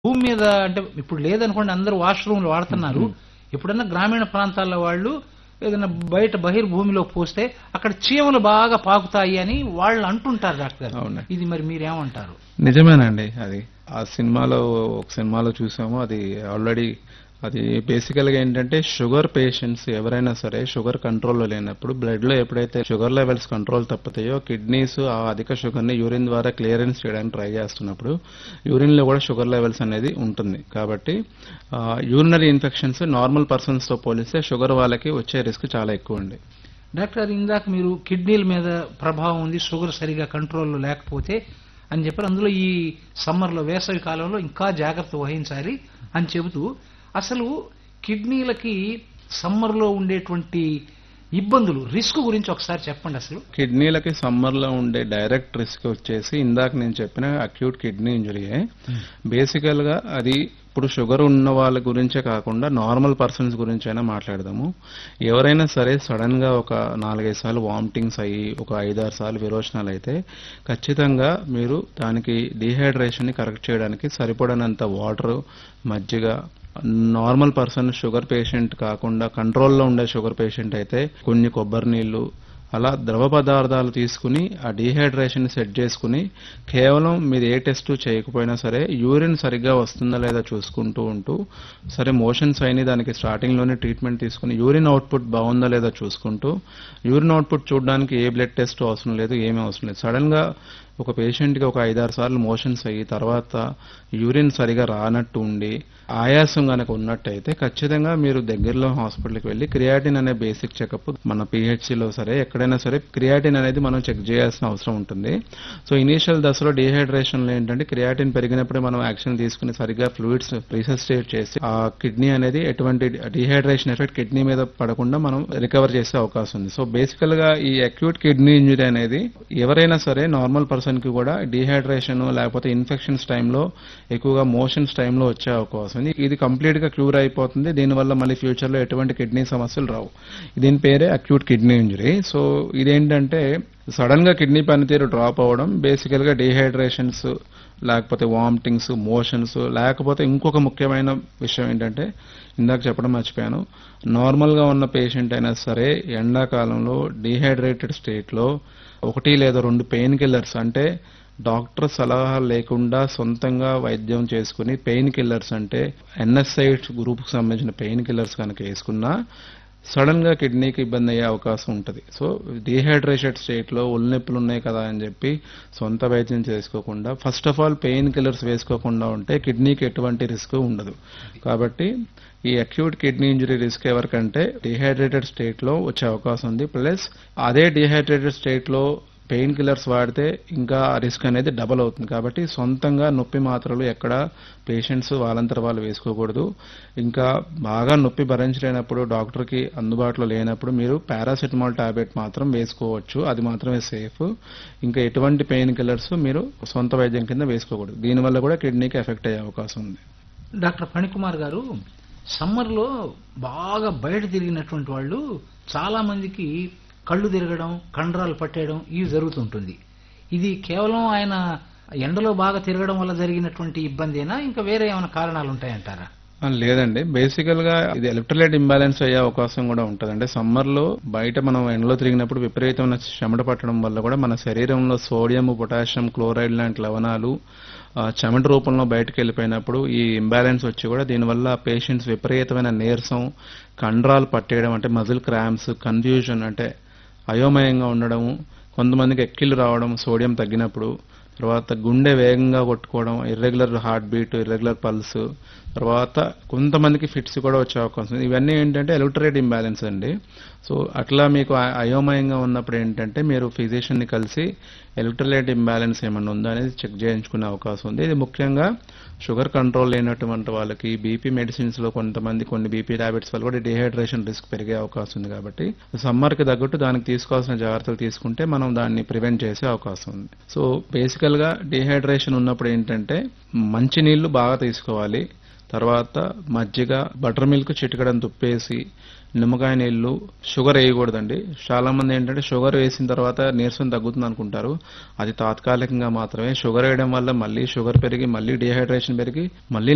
భూమి మీద అంటే ఇప్పుడు లేదనుకోండి అందరూ వాష్రూమ్లు వాడుతున్నారు ఎప్పుడన్నా గ్రామీణ ప్రాంతాల్లో వాళ్ళు ఏదైనా బయట బహిర్భూమిలో పోస్తే అక్కడ చీమలు బాగా పాకుతాయి అని వాళ్ళు అంటుంటారు డాక్టర్ గారు అవునండి. ఇది మరి మీరేమంటారు నిజమేనండి అది ఆ సినిమాలో ఒక సినిమాలో చూసాము అది ఆల్రెడీ అది బేసికల్గా ఏంటంటే షుగర్ పేషెంట్స్ ఎవరైనా సరే షుగర్ కంట్రోల్లో లేనప్పుడు బ్లడ్ లో ఎప్పుడైతే షుగర్ లెవెల్స్ కంట్రోల్ తప్పుతాయో కిడ్నీస్ ఆ అధిక షుగర్ ని యూరిన్ ద్వారా క్లియరెన్స్ చేయడానికి ట్రై చేస్తున్నప్పుడు యూరిన్ లో కూడా షుగర్ లెవెల్స్ అనేది ఉంటుంది కాబట్టి యూరినరీ ఇన్ఫెక్షన్స్ నార్మల్ పర్సన్స్ తో పోలిస్తే షుగర్ వాళ్ళకి వచ్చే రిస్క్ చాలా ఎక్కువ అండి డాక్టర్ గారు ఇందాక మీరు కిడ్నీల మీద ప్రభావం ఉంది షుగర్ సరిగా కంట్రోల్లో లేకపోతే అని చెప్పారు అందులో ఈ సమ్మర్లో వేసవి కాలంలో ఇంకా జాగ్రత్త వహించాలి అని చెబుతూ అసలు కిడ్నీలకి సమ్మర్లో ఉండేటువంటి ఇబ్బందులు రిస్క్ గురించి ఒకసారి చెప్పండి అసలు కిడ్నీలకి సమ్మర్ లో ఉండే డైరెక్ట్ రిస్క్ వచ్చేసి ఇందాక నేను చెప్పిన అక్యూట్ కిడ్నీ ఇంజరీయే బేసికల్ గా అది ఇప్పుడు షుగర్ ఉన్న వాళ్ళ గురించే కాకుండా నార్మల్ పర్సన్స్ గురించి అయినా మాట్లాడదాము ఎవరైనా సరే సడన్ గా ఒక నాలుగైదు సార్లు వామిటింగ్స్ అయ్యి ఒక ఐదారు సార్లు విరోచనాలు అయితే ఖచ్చితంగా మీరు దానికి డీహైడ్రేషన్ ని కరెక్ట్ చేయడానికి సరిపడనంత వాటర్ మజ్జిగ నార్మల్ పర్సన్ షుగర్ పేషెంట్ కాకుండా కంట్రోల్లో ఉండే షుగర్ పేషెంట్ అయితే కొన్ని కొబ్బరి నీళ్లు అలా ద్రవ పదార్థాలు తీసుకుని ఆ డీహైడ్రేషన్ సెట్ చేసుకుని కేవలం మీరు ఏ టెస్ట్ చేయకపోయినా సరే యూరిన్ సరిగ్గా వస్తుందా లేదా చూసుకుంటూ ఉంటూ సరే మోషన్స్ అయినాయి దానికి స్టార్టింగ్ లోనే ట్రీట్మెంట్ తీసుకుని యూరిన్ అవుట్పుట్ బాగుందా లేదా చూసుకుంటూ యూరిన్ అవుట్పుట్ చూడడానికి ఏ బ్లడ్ టెస్ట్ అవసరం లేదు ఏమీ అవసరం లేదు సడన్ గా ఒక పేషెంట్ కి ఒక ఐదారు సార్లు మోషన్స్ అయ్యి తర్వాత యూరిన్ సరిగా రానట్టు ఉండి ఆయాసం గనక ఉన్నట్టయితే ఖచ్చితంగా మీరు దగ్గరలో హాస్పిటల్కి వెళ్ళి క్రియాటిన్ అనే బేసిక్ చెకప్ మన PHC లో సరే ఎక్కడైనా సరే క్రియాటిన్ అనేది మనం చెక్ చేయాల్సిన అవసరం ఉంటుంది సో ఇనీషియల్ దశలో డీహైడ్రేషన్ లో ఏంటంటే క్రియాటిన్ పెరిగినప్పుడే మనం యాక్షన్ తీసుకుని సరిగ్గా ఫ్లూయిడ్స్ రీసెస్టేట్ చేసి ఆ కిడ్నీ అనేది ఎటువంటి డీహైడ్రేషన్ ఎఫెక్ట్ కిడ్నీ మీద పడకుండా మనం రికవర్ చేసే అవకాశం ఉంది సో బేసికల్ గా ఈ అక్యూట్ కిడ్నీ ఇంజరీ అనేది ఎవరైనా సరే నార్మల్ పర్సన్ కి కూడా డీహైడ్రేషన్ లేకపోతే ఇన్ఫెక్షన్స్ టైంలో ఎక్కువగా మోషన్స్ టైంలో వచ్చే అవకాశం ఉంది ఇది కంప్లీట్ గా క్యూర్ అయిపోతుంది దీనివల్ల మళ్ళీ ఫ్యూచర్ లో ఎటువంటి కిడ్నీ సమస్యలు రావు దీని పేరే అక్యూట్ కిడ్నీ ఇంజరీ సో ఇదేంటంటే సడన్ గా కిడ్నీ పనితీరు డ్రాప్ అవ్వడం బేసికల్ గా డీహైడ్రేషన్స్ లేకపోతే వామిటింగ్స్ మోషన్స్ లేకపోతే ఇంకొక ముఖ్యమైన విషయం ఏంటంటే ఇందాక చెప్పడం మర్చిపోయాను నార్మల్ గా ఉన్న పేషెంట్ అయినా సరే ఎండాకాలంలో డీహైడ్రేటెడ్ స్టేట్ లో ఒకటి లేదా రెండు పెయిన్ కిల్లర్స్ అంటే డాక్టర్ సలహా లేకుండా సొంతంగా వైద్యం చేసుకుని పెయిన్ కిల్లర్స్ అంటే ఎన్ఎస్ఐడ్స్ గ్రూప్ కు సంబంధించిన పెయిన్ కిల్లర్స్ కనుక వేసుకున్నా సడన్ గా కిడ్నీకి ఇబ్బంది అయ్యే అవకాశం ఉంటుంది సో డీహైడ్రేటెడ్ స్టేట్ లో ఒళ్ళు నొప్పులు ఉన్నాయి కదా అని చెప్పి సొంత వైద్యం చేసుకోకుండా first of all pain killers వేసుకోకుండా ఉంటే కిడ్నీకి ఎటువంటి రిస్క్ ఉండదు కాబట్టి ఈ అక్యూట్ కిడ్నీ ఇంజరీ రిస్క్ ఎవరికంటే డీహైడ్రేటెడ్ స్టేట్ లో వచ్చే అవకాశం ఉంది ప్లస్ అదే డీహైడ్రేటెడ్ స్టేట్ లో పెయిన్ కిల్లర్స్ వాడితే ఇంకా రిస్క్ అనేది డబల్ అవుతుంది కాబట్టి సొంతంగా నొప్పి మాత్రలు ఎక్కడ పేషెంట్స్ వాళ్ళంతట వాళ్ళు వేసుకోకూడదు ఇంకా బాగా నొప్పి భరించలేనప్పుడు డాక్టర్కి అందుబాటులో లేనప్పుడు మీరు పారాసెటమాల్ టాబ్లెట్ మాత్రం వేసుకోవచ్చు అది మాత్రమే సేఫ్ ఇంకా ఎటువంటి పెయిన్ కిల్లర్స్ మీరు సొంత వైద్యం కింద వేసుకోకూడదు దీనివల్ల కూడా కిడ్నీకి ఎఫెక్ట్ అయ్యే అవకాశం ఉంది డాక్టర్ ఫణికుమార్ గారు సమ్మర్లో బాగా బయట తిరిగినటువంటి వాళ్ళు చాలా మందికి కళ్ళు తిరగడం కండరాలు పట్టేయడం ఇవి జరుగుతుంటుంది ఇది కేవలం ఆయన ఎండలో బాగా తిరగడం వల్ల జరిగినటువంటి ఇబ్బందేనా ఇంకా వేరే ఏమైనా కారణాలు ఉంటాయంటారా ఆ, లేదండి బేసికల్ గా ఇది ఎలక్ట్రోలైట్ ఇంబ్యాలెన్స్ అయ్యే అవకాశం కూడా ఉంటుంది అంటే సమ్మర్ లో బయట మనం ఎండలో తిరిగినప్పుడు విపరీతమైన చెమట పట్టడం వల్ల కూడా మన శరీరంలో సోడియం పొటాషియం క్లోరైడ్ లాంటి లవణాలు ఆ, చెమట రూపంలో బయటకు వెళ్ళిపోయినప్పుడు ఈ ఇంబ్యాలెన్స్ వచ్చి కూడా దీనివల్ల పేషెంట్స్ విపరీతమైన నీరసం కండరాలు పట్టేయడం అంటే మజిల్ క్రాంప్స్ కన్ఫ్యూజన్ అంటే అయోమయంగా ఉండడము కొంతమందికి ఎక్కిళ్ళు రావడం సోడియం తగ్గినప్పుడు తర్వాత గుండె వేగంగా కొట్టుకోవడం irregular heart beat irregular pulse తర్వాత కొంతమందికి ఫిట్స్ కూడా వచ్చే అవకాశం ఉంది ఇవన్నీ ఏంటంటే ఎలక్ట్రేట్ ఇంబ్యాలెన్స్ అండి సో అట్లా మీకు అ- అయోమయంగా ఉన్నప్పుడు ఏంటంటే మీరు ఫిజిషియన్ని కలిసి ఎలక్ట్రోలైట్ ఇంబ్యాలెన్స్ ఏమన్నా ఉందా అనేది చెక్ చేయించుకునే అవకాశం ఉంది ఇది ముఖ్యంగా షుగర్ కంట్రోల్ లేనటువంటి వాళ్ళకి బీపీ మెడిసిన్స్ లో కొంతమంది కొన్ని బీపీ టాబ్లెట్స్ వల్ల కూడా డిహైడ్రేషన్ రిస్క్ పెరిగే అవకాశం ఉంది కాబట్టి సమ్మర్ కి తగ్గట్టు దానికి తీసుకోవాల్సిన జాగ్రత్తలు తీసుకుంటే మనం దాన్ని ప్రివెంట్ చేసే అవకాశం ఉంది సో బేసికల్ గా డిహైడ్రేషన్ ఉన్నప్పుడు ఏంటంటే మంచి నీళ్లు బాగా తీసుకోవాలి తర్వాత మజ్జిగ బటర్ మిల్క్ చిటికడం తుప్పేసి నిమ్మకాయ నీళ్లు షుగర్ వేయకూడదండి చాలా మంది ఏంటంటే షుగర్ వేసిన తర్వాత నీరసం తగ్గుతుంది అనుకుంటారు అది తాత్కాలికంగా మాత్రమే షుగర్ వేయడం వల్ల మళ్ళీ షుగర్ పెరిగి మళ్ళీ డిహైడ్రేషన్ పెరిగి మళ్ళీ